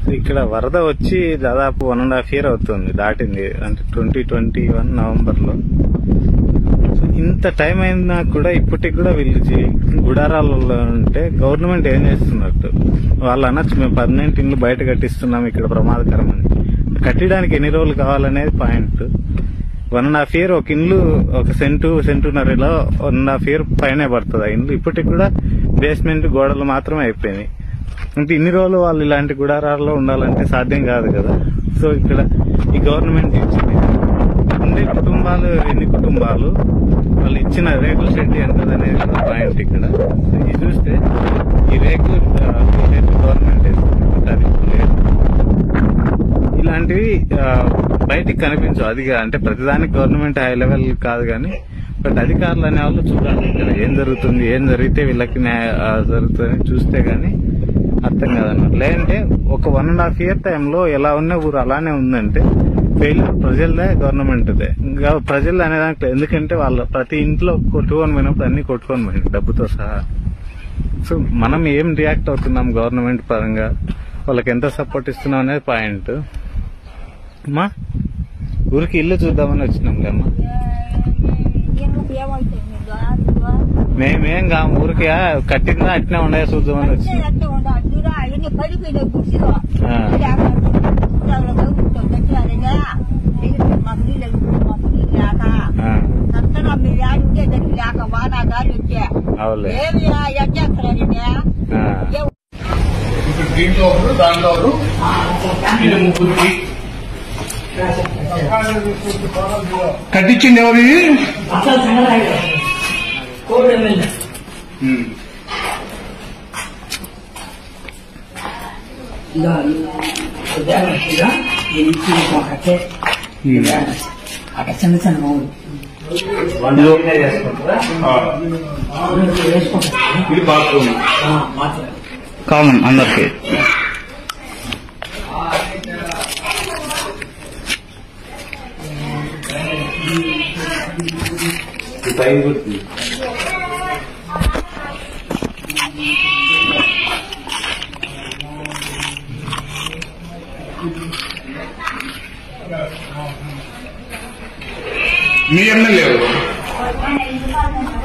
ఇక్కడ వరద వచ్చి దాదాపు వన్ అండ్ హాఫ్ ఇయర్ అవుతుంది దాటింది అంటే ట్వంటీ ట్వంటీ వన్ నవంబర్ లో సో ఇంత టైం అయినా కూడా ఇప్పటికి కూడా వీళ్ళు జీ- గుడారాలలో ఉంటే గవర్నమెంట్ ఏం చేస్తున్నట్టు వాళ్ళు అనొచ్చు మేము పర్మనెంట్ ఇల్లు బయట కట్టిస్తున్నాం ఇక్కడ ప్రమాదకరం అని కట్టడానికి ఎన్ని రోజులు కావాలనేది point one and half year ఒక ఇల్లు ఒక సెంటు సెంటున్నరలో వన్ అండ్ హాఫ్ ఇయర్ పైనే పడుతుంది ఆ ఇల్లు ఇప్పటికి కూడా బేస్మెంట్ గోడలు మాత్రమే అయిపోయినాయి అంటే ఇన్ని రోజులు వాళ్ళు ఇలాంటి గుడారాల్లో ఉండాలంటే సాధ్యం కాదు కదా సో ఇక్కడ ఈ గవర్నమెంట్ ఇచ్చింది ఉండే కుటుంబాలు ఎన్ని కుటుంబాలు వాళ్ళు ఇచ్చిన రేకుల షెడ్ ఎంత అనేది కదా పాయింట్ ఇక్కడ సో ఇది చూస్తే ఈ రేకులు ఆ, ఈ రేకులు గవర్నమెంట్ వేస్తుంది అది లేదు ఇలాంటివి ఆ, బయటికి కనిపించవు అది కా- అంటే ప్రతిదానికి గవర్నమెంట్ హై లెవెల్ కాదు కానీ బట్ అధికారులు అనే వాళ్ళు చూడాలి ఇక్కడ ఏం జరుగుతుంది ఏం జరిగితే వీళ్ళకి న్యాయ ఆ, జరుగుతుందని చూస్తే గానీ అర్థం కాదన్నమాట లేదంటే ఒక వన్ అండ్ హాఫ్ ఇయర్ టైంలో ఎలా ఉన్న ఊరు అలానే ఉందంటే ఫెయిల్యూర్ ప్రజలదే గవర్నమెంట్దే ఇంకా ప్రజలు అనేదానికి ఎందుకంటే వాళ్ళ ప్రతి ఇంట్లో కొట్టుకొని పోయినప్పుడు అన్ని కొట్టుకొని పోయింది డబ్బుతో సహా సో మనం ఏం రియాక్ట్ అవుతున్నాం గవర్నమెంట్ పరంగా వాళ్ళకి ఎంత సపోర్ట్ ఇస్తున్నాం అనేది పాయింట్ అమ్మా ఊరికి ఇల్లు చూద్దామని వచ్చినాంలే అమ్మా మేమేం కా ఊరికి కట్టిందా అట్నే ఉండే చూద్దామని వచ్చినాం ఆ, అవులే ఆ, ఇప్పుడు దీంట్లో ఒకరు దాంట్లో ఒకరు ఇది ముగ్గురికి కట్టించింది ఎవరు ఇది? ఉమ్. అక్కడ చిన్న చిన్న మౌలు ఆ, ఇది బాత్రూమ్ మాత్రం కామన్ అందరికి మీ ఎమ్మెల్యే ఎవరు